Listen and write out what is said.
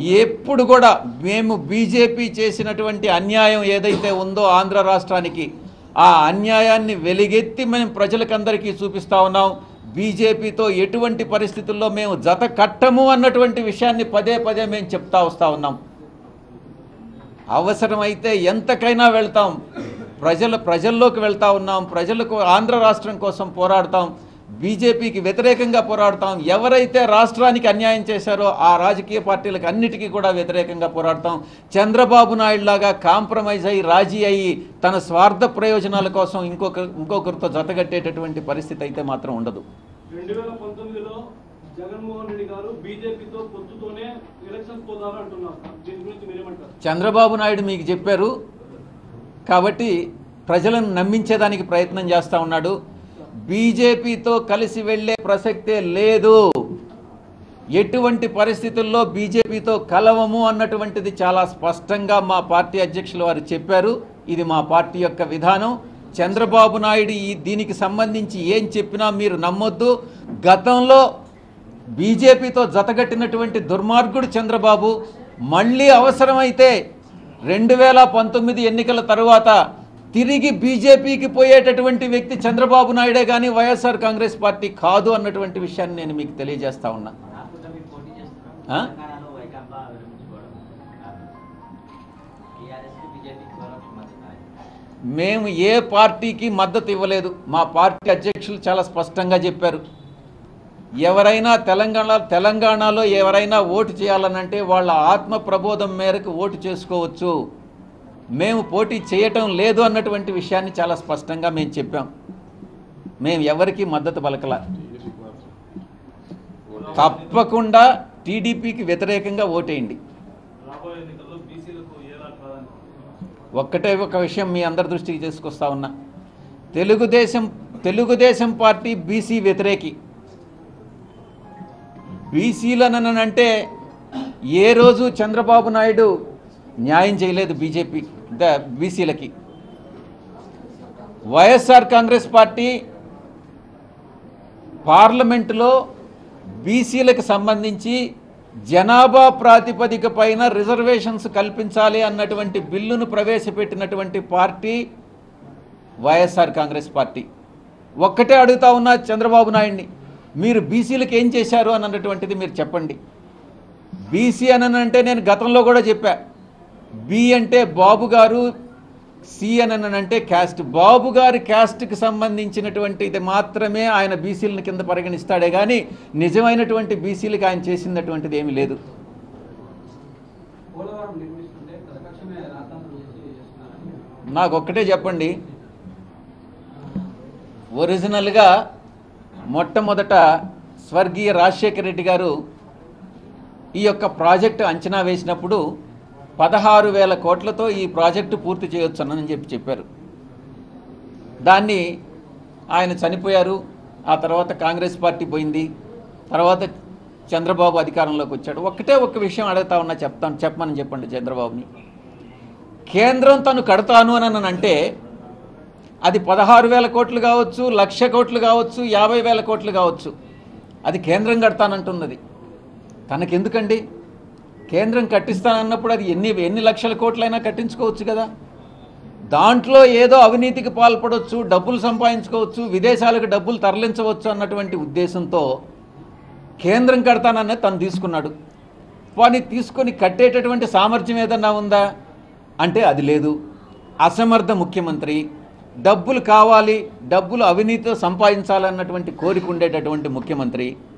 ఎప్పుడు కూడా మేము బీజేపీ చేసినటువంటి అన్యాయం ఏదైతే ఉందో ఆంధ్ర రాష్ట్రానికి ఆ అన్యాయాన్ని వెలిగెత్తి మేము ప్రజలకందరికీ చూపిస్తా ఉన్నాం బీజేపీతో ఎటువంటి పరిస్థితుల్లో మేము జత కట్టము అన్నటువంటి విషయాన్ని పదే పదే మేము చెప్తా వస్తూ ఉన్నాం అవసరమైతే ఎంతకైనా వెళ్తాం ప్రజల ప్రజల్లోకి వెళ్తా ఉన్నాం ప్రజలకు ఆంధ్ర రాష్ట్రం కోసం పోరాడతాం బీజేపీకి వ్యతిరేకంగా పోరాడతాం ఎవరైతే రాష్ట్రానికి అన్యాయం చేశారో ఆ రాజకీయ పార్టీలకు అన్నిటికీ కూడా వ్యతిరేకంగా పోరాడతాం చంద్రబాబు నాయుడు లాగా కాంప్రమైజ్ అయ్యి రాజీ అయ్యి తన స్వార్థ ప్రయోజనాల కోసం ఇంకొక ఇంకొకరితో జతగట్టేటటువంటి పరిస్థితి అయితే మాత్రం ఉండదు రెండు వేల పంతొమ్మిదిలో జగన్మోహన్ రెడ్డి గారు బీజేపీతో పొత్తుతోనే ఎలక్షన్స్ పోతారు అంటున్నారు సార్. దీని గురించి మీరేమంటారు చంద్రబాబు నాయుడు మీకు చెప్పారు కాబట్టి ప్రజలను నమ్మించేదానికి ప్రయత్నం చేస్తూ ఉన్నాడు బీజేపీతో కలిసి వెళ్ళే ప్రసక్తే లేదు ఎటువంటి పరిస్థితుల్లో బీజేపీతో కలవము అన్నటువంటిది చాలా స్పష్టంగా మా పార్టీ అధ్యక్షులు వారు చెప్పారు ఇది మా పార్టీ యొక్క విధానం చంద్రబాబు నాయుడు ఈ దీనికి సంబంధించి ఏం చెప్పినా మీరు నమ్మొద్దు గతంలో బీజేపీతో జతగట్టినటువంటి దుర్మార్గుడు చంద్రబాబు మళ్ళీ అవసరమైతే రెండు వేల పంతొమ్మిది ఎన్నికల తరువాత తిరిగి బీజేపీకి పోయేటటువంటి వ్యక్తి చంద్రబాబు నాయుడే కానీ వైఎస్ఆర్ కాంగ్రెస్ పార్టీ కాదు అన్నటువంటి విషయాన్ని నేను మీకు తెలియజేస్తా ఉన్నా రాష్ట్రంలో మీరు పోటీ చేస్తున్నారు ఆ? తెలంగాణలో వైకాపా విరమించుకోవడం టీఆర్ఎస్ బీజేపీకి పరోక్ష మద్దతు మేము ఏ పార్టీకి మద్దతు ఇవ్వలేదు మా పార్టీ అధ్యక్షులు చాలా స్పష్టంగా చెప్పారు ఎవరైనా తెలంగాణ తెలంగాణలో ఎవరైనా ఓటు చేయాలనంటే వాళ్ళ ఆత్మ ప్రబోధం మేరకు ఓటు చేసుకోవచ్చు మేము పోటీ చేయటం లేదు అన్నటువంటి విషయాన్ని చాలా స్పష్టంగా మేము చెప్పాం మేము ఎవరికి మద్దతు పలకల తప్పకుండా టీడీపీకి వ్యతిరేకంగా ఓటేయండి రాబోయే ఎన్నికల్లో బీసీలకు ఎలా ప్రాధాన్యత ఒక్కటే ఒక విషయం మీ అందరి దృష్టికి తీసుకొస్తా ఉన్నా తెలుగుదేశం తెలుగుదేశం పార్టీ బీసీ వ్యతిరేకి బీసీలనంటే ఏ రోజు చంద్రబాబు నాయుడు న్యాయం చేయలేదు బీజేపీ ద బీసీలకి వైఎస్ఆర్ కాంగ్రెస్ పార్టీ పార్లమెంటులో బీసీలకు సంబంధించి జనాభా ప్రాతిపదిక పైన రిజర్వేషన్స్ కల్పించాలి అన్నటువంటి బిల్లును ప్రవేశపెట్టినటువంటి పార్టీ వైఎస్ఆర్ కాంగ్రెస్ పార్టీ ఒక్కటే అడుగుతా ఉన్నా చంద్రబాబు నాయుడిని మీరు బీసీలకు ఏం చేశారు అని అన్నటువంటిది మీరు చెప్పండి బీసీ అని అంటే నేను గతంలో కూడా చెప్పా బి అంటే బాబు గారు సి అని అంటే క్యాస్ట్ బాబు గారి క్యాస్ట్కి సంబంధించినటువంటిది మాత్రమే ఆయన బీసీలను కింద పరిగణిస్తాడే కానీ నిజమైనటువంటి బీసీలకు ఆయన చేసినటువంటిది ఏమీ లేదు పోలవరం నిర్మిస్తుంటే ప్రతిపక్షమే రాద్ధాంతం చేసి చేస్తున్నారని నాకు ఒక్కటే చెప్పండి ఒరిజినల్గా మొట్టమొదట స్వర్గీయ రాజశేఖర రెడ్డి గారు ఈ యొక్క ప్రాజెక్టు అంచనా వేసినప్పుడు పదహారు వేల కోట్లతో ఈ ప్రాజెక్టు పూర్తి చేయొచ్చు అని చెప్పి చెప్పారు దాన్ని ఆయన చనిపోయారు ఆ తర్వాత కాంగ్రెస్ పార్టీ పోయింది తర్వాత చంద్రబాబు అధికారంలోకి వచ్చాడు ఒక్కటే ఒక్క విషయం అడుగుతా ఉన్నా చెప్తాను చెప్పమని చెప్పండి చంద్రబాబుని కేంద్రం తను కడతాను అని అంటే అది పదహారు వేల కోట్లు కావచ్చు లక్ష కోట్లు కావచ్చు యాభై వేల కోట్లు కావచ్చు అది కేంద్రం కడతానంటున్నది తనకెందుకండి కేంద్రం కట్టిస్తానన్నప్పుడు అది ఎన్ని ఎన్ని లక్షల కోట్లైనా కట్టించుకోవచ్చు కదా దాంట్లో ఏదో అవినీతికి పాల్పడవచ్చు డబ్బులు సంపాదించుకోవచ్చు విదేశాలకు డబ్బులు తరలించవచ్చు అన్నటువంటి ఉద్దేశంతో కేంద్రం కడతానన్నది తను తీసుకున్నాడు వాడిని తీసుకొని కట్టేటటువంటి సామర్థ్యం ఏదన్నా ఉందా అంటే అది లేదు అసమర్థ ముఖ్యమంత్రి డబ్బులు కావాలి డబ్బులు అవినీతితో సంపాదించాలన్నటువంటి కోరిక ఉండేటటువంటి ముఖ్యమంత్రి